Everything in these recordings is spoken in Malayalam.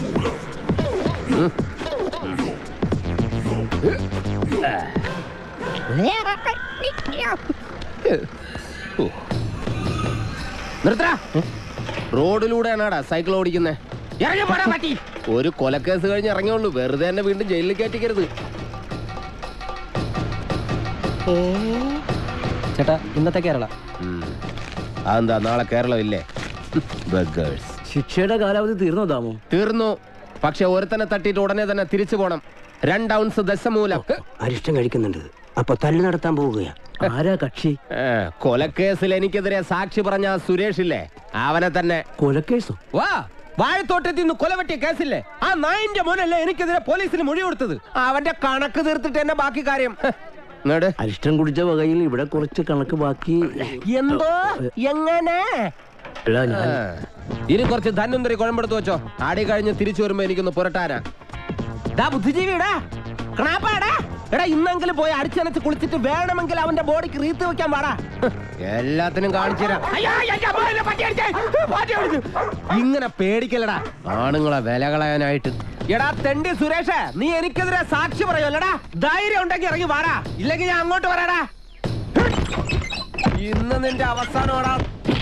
നിർത്തടാ റോഡിലൂടെയാണാടാ സൈക്കിൾ ഓടിക്കുന്നേ ഇറങ്ങി പോടാ പറ്റി ഒരു കൊലക്കേസ് കഴിഞ്ഞ് ഇറങ്ങിയുള്ളൂ വെറുതെ തന്നെ വീണ്ടും ജയിലിൽ കയറ്റിക്കരുത് ചേട്ടാ ഇന്നത്തെ കേരള ഉം. അതെന്താ നാളെ കേരളം ഇല്ലേ ബഗേഴ്സ് ശിക്ഷയുടെ കാലാവധി തീർന്നോ ദാമു തീർന്നു പക്ഷെ ഒരുത്തനെ തട്ടിയിട്ട് ഉടനെ തന്നെ തിരിച്ചു പോണം രണ്ട് ഔൺസ് ദശമൂലം അരിഷ്ടം കഴിക്കുന്നുണ്ട് അപ്പൊ തല്ല് നടത്താൻ പോവുകയാ ആരാ കക്ഷി ഏ, കൊലക്കേസിൽ എനിക്കെതിരെ സാക്ഷി പറഞ്ഞ ആ സുരേഷ് ഇല്ലേ അവനെ തന്നെ കൊലക്കേസോ വാ വാഴത്തോട്ടത്തിൽ നിന്ന് കൊലവെട്ടിയ കേസില്ലേ ആ നായിന്റെ മോനല്ലേ എനിക്കെതിരെ പോലീസിന് മൊഴി കൊടുത്തത് അവന്റെ കണക്ക് തീർത്തിട്ട് തന്നെ ബാക്കി കാര്യം ഹ്. ഇങ്ങട്. അരിഷ്ടം കുടിച്ച വകയിൽ ഇവിടെ കുറച്ച് കണക്ക് ബാക്കി എന്തോ എങ്ങനെ എടാ, ഞാൻ ആ. ഇനി കുറച്ച് ധന്വന്തരി കുഴമ്പെടുത്ത് വെച്ചോ ആടി കഴിഞ്ഞ് തിരിച്ചു വരുമ്പോ എനിക്കൊന്ന് പുരട്ടാനാ ഡാ ബുദ്ധിജീവിടാ കണാപ്പാടാ എടാ ഇന്നെങ്കിലും പോയി അടിച്ചനച്ച് കുളിച്ചിട്ട് വേണമെങ്കിൽ അവന്റെ ബോഡിക്ക് റീത്ത് വെക്കാൻ പാടാ ഹ്, എല്ലാത്തിനും കാണിച്ചു തരാം അയ്യോ, അയ്യോ, അമ്മ, പട്ടി അടിച്ചേ. പട്ടി അടിച്ചു. ഇങ്ങനെ പേടിക്കലടാ ആണുങ്ങളെ വില കളയാനായിട്ട് എടാ തെണ്ടി സുരേഷ് നീ എനിക്കെതിരെ സാക്ഷി പറയുമല്ലടാ ധൈര്യം ഉണ്ടെങ്കിൽ ഇറങ്ങി വാടാ ഇല്ലെങ്കിൽ ഞാൻ അങ്ങോട്ട് വരാടാ ഇന്ന് നിന്റെ അവസാനമാടാ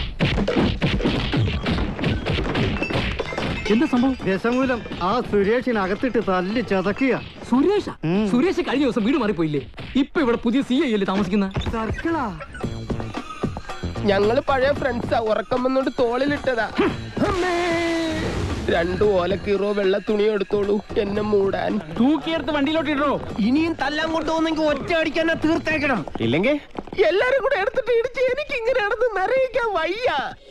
എന്താ സംഭവം ദശമൂലം ആ സുരേഷിനകത്തിട്ട് തല്ലി ചതക്കുക സുരേഷ സുരേഷ് കഴിഞ്ഞ ദിവസം വീട് മാറിപ്പോയില്ലേ ഇപ്പൊ ഇവിടെ പുതിയ സി ഐ അല്ലേ താമസിക്കുന്ന സർക്കിളാ ഞങ്ങള് പഴയ ഫ്രണ്ട്സാ ഉറക്കം വന്നോണ്ട് തോളിലിട്ടതാ അമ്മേ. രണ്ടു ഓലക്കീറോ വെള്ള തുണി എടുത്തോളൂ എന്നെ മൂടാൻ തൂക്കിയെടുത്ത് വണ്ടിയിലോട്ട് ഇടോ ഇനിയും തല്ലാൻ കൊണ്ടുപോകുന്നെങ്കിൽ ഒറ്റ അടിക്കാൻ തീർത്തേക്കണം ഇല്ലെങ്കിൽ എല്ലാരും കൂടെ എടുത്തിട്ട് ഇടിച്ച് എനിക്ക് ഇങ്ങനെ നടന്ന് നിറയിക്കാൻ വയ്യ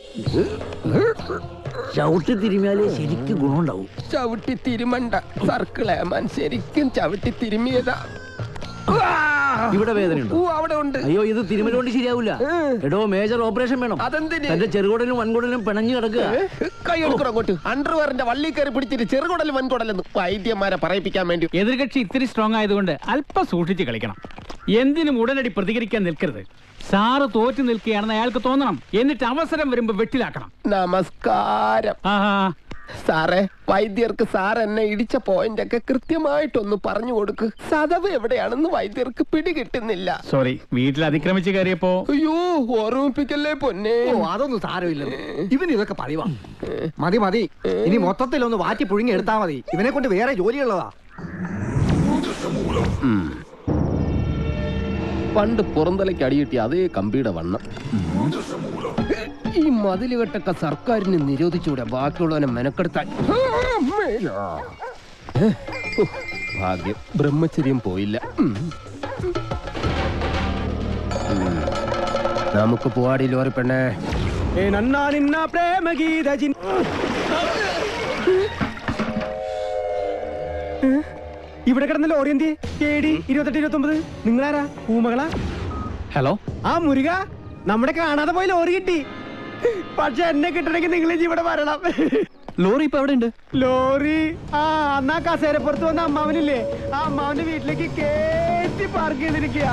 ചവിട്ടി തിരുമിയാലേ ശരിക്കും ഗുണമുണ്ടാവും ചവിട്ടി തിരുമണ്ട സർക്കിളേമാൻ ശരിക്കും ചവിട്ടി തിരുമിയതാ ഇവിടെ വേദനയുണ്ടോ ഊ, അവിടെ ഉണ്ട് അയ്യോ ഇത് തിരുമല കൊണ്ട് ശരിയാവില്ല ഉം. എടോ മേജർ ഓപ്പറേഷൻ വേണം അതെന്തിന് തന്റെ ചെറുകുടലും വൻകുടലും പിണഞ്ഞു കിടക്കുക കൈ എടുക്കണം അങ്ങോട്ട് അണ്ടർവെയറിന്റെ വള്ളി കയറി പിടിച്ചിട്ട് ചെറുകുടൽ വൻകുടലെന്ന് വൈദ്യന്മാരെ പറയിപ്പിക്കാൻ വേണ്ടി എതിർകക്ഷി ഇത്തിരി സ്ട്രോങ് ആയതുകൊണ്ട് അല്പം സൂക്ഷിച്ച് കളിക്കണം എന്തിനും ഉടനടി പ്രതികരിക്കാൻ നിൽക്കരുത് സാറ് തോറ്റു നിൽക്കുകയാണെന്ന് അയാൾക്ക് തോന്നണം എന്നിട്ട് അവസരം വരുമ്പോ വെട്ടിലാക്കണം നമസ്കാരം ആഹാ സാറേ വൈദ്യർക്ക് സാർ എന്നെ ഇടിച്ച പോയിന്റ് ഒക്കെ കൃത്യമായിട്ടൊന്ന് പറഞ്ഞു കൊടുക്ക് സദവ് എവിടെയാണെന്ന് വൈദ്യർക്ക് പിടികിട്ടുന്നില്ല സോറി വീട്ടിൽ അതിക്രമിച്ച് കയറിയപ്പോ അയ്യോ ഓർമ്മിപ്പിക്കല്ലേ പൊന്നെ ഓ അതൊന്നും സാരമില്ല ഇവൻ ഇതൊക്കെ പറയുവാ മതി മതി ഇനി മൊത്തത്തിൽ ഒന്ന് വാറ്റി പുഴുങ്ങി എടുത്താ മതി ഇവനെ കൊണ്ട് വേറെ ജോലിയുള്ളതാ പണ്ട് പുറന്തലയ്ക്ക് അടികിട്ടി അതേ കമ്പിയുടെ വണ്ണം ഈ മതിലുകെട്ടൊക്കെ സർക്കാരിന് നിരോധിച്ചൂടെ ബാക്കിയുള്ളവനെ മെനക്കെടുത്താൻ ഏ, ഹോ, ഭാഗ്യം ബ്രഹ്മചര്യം പോയില്ല ഉം. ഉം. നമുക്ക് പോവാടി ലോറി പെണ്ണേ ഇവിടെ കിടന്ന ലോറി എന്തി കേടി ഇരുപത്തെട്ട് ഇരുപത്തി ഒമ്പത് നിങ്ങളാരാ പൂമകളാ ഹലോ ആ മുരുക നമ്മുടെ കാണാതെ പോയി ലോറി കിട്ടി പക്ഷെ എന്നെ കിട്ടണമെങ്കിൽ നിങ്ങൾ ഇനി ഇവിടെ വരണം ലോറി ഇപ്പൊ എവിടെ ഉണ്ട് ലോറി ആ അന്നാ കസേരപ്പുറത്ത് വന്ന അമ്മാവനില്ലേ ആ അമ്മാവന്റെ വീട്ടിലേക്ക് കേറ്റി പാർക്ക് ചെയ്തിരിക്കുക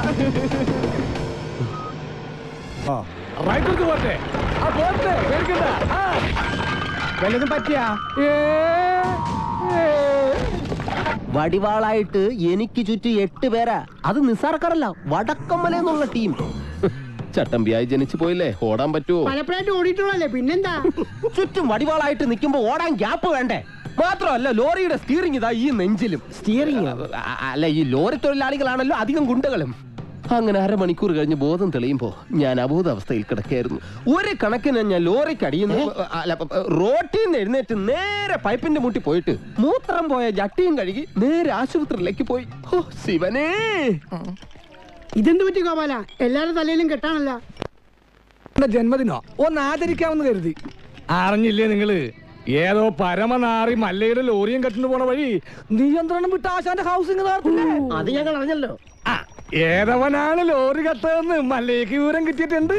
വല്ലതും പറ്റിയാ വടിവാളായിട്ട് എനിക്ക് ചുറ്റും എട്ട് പേരാ അത് നിസ്സാർക്കാരല്ല വടക്കമ്മല എന്നുള്ള ടീം ചട്ടമ്പിയായി ജനിച്ചു പോയില്ലേ ഓടാൻ പറ്റുമോ പലപ്പോഴായിട്ട് ഓടിയിട്ടുള്ളല്ലേ പിന്നെന്താ ചുറ്റും വടിവാളായിട്ട് നിൽക്കുമ്പോ ഓടാൻ ഗ്യാപ്പ് വേണ്ടേ മാത്രമല്ല ലോറിയുടെ സ്റ്റിയറിംഗ് ഇതാ ഈ നെഞ്ചിലും സ്റ്റിയറിംഗ് അല്ല ഈ ലോറി തൊഴിലാളികളാണല്ലോ അധികം ഗുണ്ടകളും അങ്ങനെ അരമണിക്കൂർ കഴിഞ്ഞ് ബോധം തെളിയുമ്പോ ഞാൻ അബോധാവസ്ഥയിൽ കിടക്കായിരുന്നു ഒരു കണക്കിന് ഞാൻ ലോറിക്ക് അടിയുന്നു അല്ല റോട്ടിൽ നിന്ന് എഴുന്നേറ്റ് നേരെ പൈപ്പിന്റെ മുട്ടി പോയിട്ട് മൂത്രം പോയ ജട്ടിയും കഴുകി നേരെ ആശുപത്രിയിലേക്ക് പോയി ഓ ശിവനേ ഇതെന്ത് പറ്റി ഗോപാല എല്ലാരുടെ തലയിലും കെട്ടാണല്ല ജന്മദിനോ ഒന്ന് ആദരിക്കാമെന്ന് കരുതി അറിഞ്ഞില്ലേ നിങ്ങള് ഏതോ പരമനാറി മല്ലയുടെ ലോറിയും കെട്ടിന് പോണ വഴി നിയന്ത്രണം വിട്ട ആശാന്റെ ഹൗസിംഗ് അത് ഞങ്ങൾ അറിഞ്ഞല്ലോ ഏതവനാണ് ലോറി കത്തതെന്ന് മല്ലയ്ക്ക് വിവരം കിട്ടിയിട്ടുണ്ട്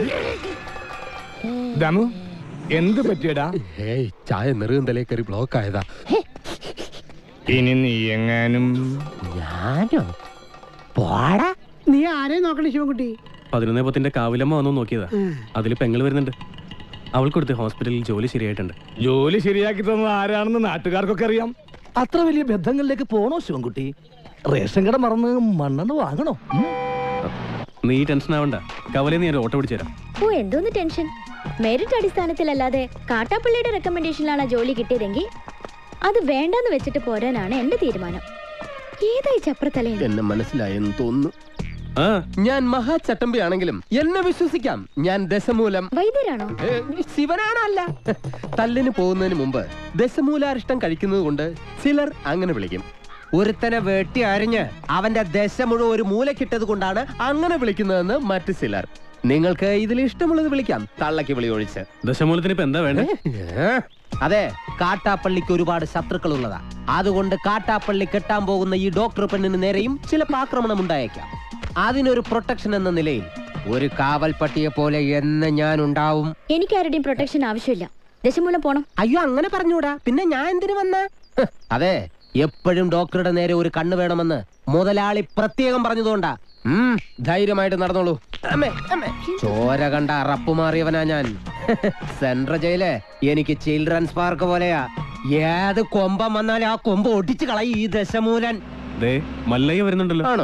ദമു എന്ത് പറ്റിയടാ ഏയ് ചായ നെറുകന്തലേ കയറി ബ്ലോക്ക് ആയതാ ഇനി നീ എങ്ങാനും ഞാനോ പോടാ നീ ആരെയും നോക്കണേ ശിവൻകുട്ടി പതിനൊന്നേ പത്തിന്റെ കാവിലമ്മ വന്നു നോക്കിയതാ അതിൽ പെങ്ങൾ വരുന്നുണ്ട് അവൾക്ക് കൊടുത്ത് ഹോസ്പിറ്റലിൽ ജോലി ശരിയായിട്ടുണ്ട് ജോലി ശരിയാക്കി തന്നത് ആരാണെന്ന് നാട്ടുകാർക്കൊക്കെ അറിയാം അത്ര വലിയ ബന്ധങ്ങളിലേക്ക് പോണോ ശിവൻകുട്ടി റേഷൻ കട മറന്ന് മണ്ണെണ്ണ വാങ്ങണോ ഉം? നീ ടെൻഷൻ ആവണ്ട കവലയിൽ നീ ഒരു ഓട്ടോ പിടിച്ചു തരാം ഓ എന്തോന്ന് ടെൻഷൻ മെറിറ്റ് അടിസ്ഥാനത്തിലല്ലാതെ കാട്ടാപ്പള്ളിയുടെ റെക്കമെൻഡേഷനിലാണ് ആ ജോലി കിട്ടിയതെങ്കിൽ അത് വേണ്ടെന്ന് വെച്ചിട്ട് പോരാനാണ് എന്റെ തീരുമാനം ഏതായി ചപ്രത്തലയിൽ എന്നെ മനസ്സിലായെന്ന് തോന്നുന്നു ആ ഞാൻ മഹാചട്ടമ്പി ആണെങ്കിലും എന്നെ വിശ്വസിക്കാം ഞാൻ ദശമൂലം വൈദ്യരാണോ ഏ, ശിവനാണല്ല തല്ലിന് പോകുന്നതിന് മുമ്പ് ദശമൂലാരിഷ്ടം കഴിക്കുന്നത് കൊണ്ട് ചിലർ അങ്ങനെ വിളിക്കും ഒരുത്തനെ വെട്ടി അരിഞ്ഞ് അവന്റെ ദശ മുഴുവൻ ഒരു മൂലക്കിട്ടത് കൊണ്ടാണ് അങ്ങനെ വിളിക്കുന്നതെന്ന് മറ്റു ചിലർ നിങ്ങൾക്ക് ഇതിൽ ഇഷ്ടമുള്ളത് വിളിക്കാം തള്ളക്ക് വിളി ഒഴിച്ച് ദശമൂലത്തിന് ഇപ്പൊ എന്താ വേണ്ടേ ഏ? അതെ കാട്ടാപ്പള്ളിക്ക് ഒരുപാട് ശത്രുക്കൾ ഉള്ളതാ അതുകൊണ്ട് കാട്ടാപ്പള്ളി കെട്ടാൻ പോകുന്ന ഈ ഡോക്ടർ പെണ്ണിന് നേരെയും ചിലപ്പോൾ ആക്രമണം ഉണ്ടായേക്കാം അതിനൊരു പ്രൊട്ടക്ഷൻ എന്ന നിലയിൽ ഒരു കാവൽ പട്ടിയെ പോലെ എന്ന് ഞാൻ ഉണ്ടാവും എനിക്ക് ആരുടെയും പ്രൊട്ടക്ഷൻ ആവശ്യമില്ല ദശമൂലം പോണം അയ്യോ അങ്ങനെ പറഞ്ഞൂടാ പിന്നെ ഞാൻ എന്തിനു വന്ന അതെ എപ്പോഴും ഡോക്ടറുടെ നേരെ ഒരു കണ്ണ് വേണമെന്ന് മുതലാളി പ്രത്യേകം പറഞ്ഞതുകൊണ്ടാ ഉം, ധൈര്യമായിട്ട് നടന്നോളൂ അമ്മേ, അമ്മേ. ചോര കണ്ട അറപ്പ് മാറിയവനാ ഞാൻ സെൻട്രൽ ജയില് എനിക്ക് ചിൽഡ്രൻസ് പാർക്ക് പോലെയാ ഏത് കൊമ്പം വന്നാലും ആ കൊമ്പ് ഒടിച്ചു കളയും ഈ ദശമൂലൻ ദേ മല്ലയ്യ വരുന്നുണ്ടല്ലോ ആണോ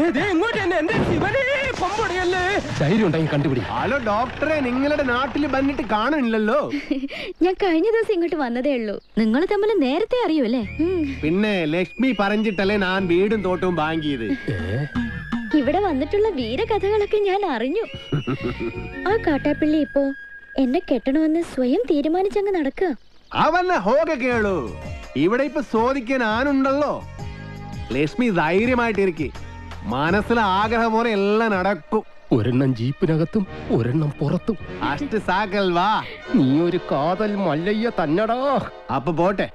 ധൈര്യം ഉണ്ടെങ്കിൽ കണ്ടുപിടി ഹലോ ഡോക്ടറെ നിങ്ങളുടെ നാട്ടിൽ വന്നിട്ട് കാണില്ലല്ലോ ഞാൻ കഴിഞ്ഞ ദിവസം ഇങ്ങോട്ട് വന്നതേ ഉള്ളൂ നിങ്ങൾ തമ്മിൽ നേരത്തെ അറിയൂല്ലേ ഉം. പിന്നെ ലക്ഷ്മി പറഞ്ഞിട്ടല്ലേ ഞാൻ വീടും തോട്ടവും വാങ്ങിയത് ഇവിടെ വന്നിട്ടുള്ള വീരകഥകളൊക്കെ ഞാൻ അറിഞ്ഞു ആ കാട്ടാപ്പിള്ളി ഇപ്പോ എന്നെ കെട്ടണമെന്ന് സ്വയം തീരുമാനിച്ചങ്ങ് നടക്കുക അവന്നെ ഹോക കേളു ഇവിടെ ഇപ്പൊ ചോദിക്കാൻ ആനുണ്ടല്ലോ ലക്ഷ്മി ധൈര്യമായിട്ടിരിക്കെ മനസ്സിലെ ആഗ്രഹം പോലെ എല്ലാം നടക്കും ഒരെണ്ണം ജീപ്പിനകത്തും ഒരെണ്ണം പുറത്തും അഷ്ട സാക്കൽ വാ നീ ഒരു കാതൽ മല്ലയ്യ തന്നടാ അപ്പൊ പോട്ടെ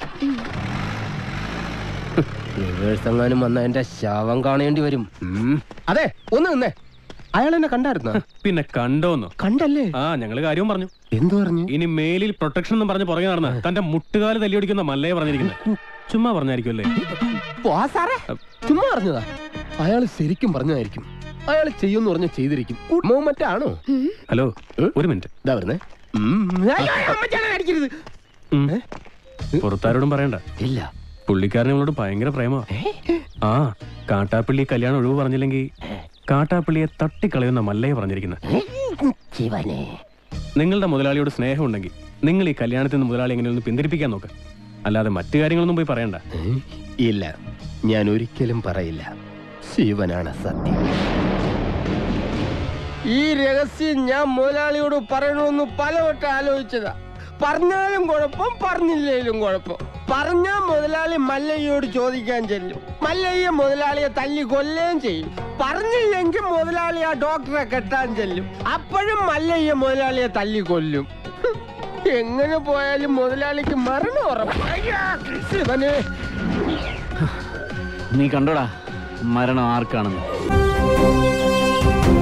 റിവേഴ്സ് എങ്ങാനും വന്ന എന്റെ ശവം കാണേണ്ടി വരും ഉം. അതെ ഒന്ന് നിന്നേ അയാൾ എന്നെ കണ്ടായിരുന്നോ പിന്നെ കണ്ടോന്നോ കണ്ടല്ലേ ആ ഞങ്ങള് കാര്യവും പറഞ്ഞു എന്തു പറഞ്ഞു ഇനി മേലിൽ പ്രൊട്ടക്ഷൻ എന്നും പറഞ്ഞ് പുറകെ നടന്ന തന്റെ മുട്ടുകാല് തല്ലിയൊടിക്കുന്ന മല്ലയെ പറഞ്ഞിരിക്കുന്നത് ചുമ്മാ പറഞ്ഞായിരിക്കുമല്ലേ പോ സാറേ ചുമ്മാ പറഞ്ഞതാ അയാൾ ശരിക്കും പറഞ്ഞതായിരിക്കും അയാൾ ചെയ്യുമെന്ന് പറഞ്ഞ ചെയ്തിരിക്കും മൂവ്മെന്റ് ആണോ ഉം. ഹലോ ഒരു മിനിറ്റ് ഇതാ വരുന്നേ ഉം. അയ്യോ, അമ്മച്ചാനെ അടിക്കരുത് ഉം. പുറത്താരോടും പറയണ്ട ഇല്ല പുള്ളിക്കാരൻ നിങ്ങളോട് ഭയങ്കര പ്രേമ ആ കാട്ടാപ്പള്ളി കല്യാണം ഒഴിവ് പറഞ്ഞില്ലെങ്കിൽ കാട്ടാപ്പള്ളിയെ തട്ടിക്കളയുന്ന മല്ലയെ പറഞ്ഞിരിക്കുന്നത് ശിവനെ നിങ്ങളുടെ മുതലാളിയോട് സ്നേഹം ഉണ്ടെങ്കിൽ നിങ്ങൾ ഈ കല്യാണത്തിൽ നിന്ന് മുതലാളി എങ്ങനെ ഒന്ന് പിന്തിരിപ്പിക്കാൻ നോക്ക് അല്ലാതെ മറ്റു കാര്യങ്ങളൊന്നും പോയി പറയണ്ട ഏ? ഇല്ല ഞാൻ ഒരിക്കലും പറയില്ല ശിവനാണ് സത്യം ഈ രഹസ്യം ഞാൻ മുതലാളിയോട് പറയണമെന്ന് പലവട്ടം ആലോചിച്ചതാ പറഞ്ഞാലും കുഴപ്പം പറഞ്ഞില്ലേലും കുഴപ്പം പറഞ്ഞാ മുതലാളി മല്ലയ്യോട് ചോദിക്കാൻ ചെല്ലും മല്ലയ്യ മുതലാളിയെ തല്ലി കൊല്ലുകയും ചെയ്യും പറഞ്ഞില്ലെങ്കിൽ മുതലാളി ആ ഡോക്ടറെ കെട്ടാൻ ചെല്ലും അപ്പോഴും മല്ലയ്യ മുതലാളിയെ തല്ലി കൊല്ലും ഹും, എങ്ങനെ പോയാലും മുതലാളിക്ക് മരണം ഉറപ്പ് അയ്യാ, ശിവനെ നീ കണ്ടോടാ മരണം ആർക്കാണെന്ന്